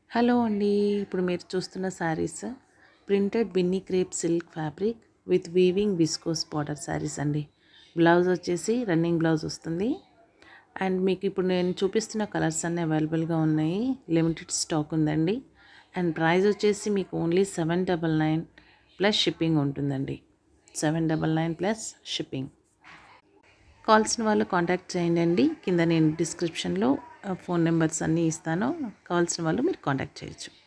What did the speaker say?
hello అండి ఇప్పుడు మీరు చూస్తున్న saris printed Binny crepe silk fabric with weaving viscose border saris అండి బ్లౌజ్ వచ్చేసి రన్నింగ్ బ్లౌజ్ వస్తుంది అండ్ మీకు ఇప్పుడు నేను చూపిస్తున్న కలర్స్ అన్నీ అవైలబుల్గా ఉన్నాయి లిమిటెడ్ స్టాక్ ఉందండి అండ్ ప్రైస్ వచ్చేసి మీకు only seven double nine plus shipping ఉంటుందండి seven double nine plus shipping కావాల్సిన వాళ్ళు కాంటాక్ట్ చేయండి అండి కింద నేను డిస్క్రిప్షన్లో ఫోన్ నెంబర్స్ అన్నీ ఇస్తాను కావాల్సిన వాళ్ళు మీరు కాంటాక్ట్ చేయొచ్చు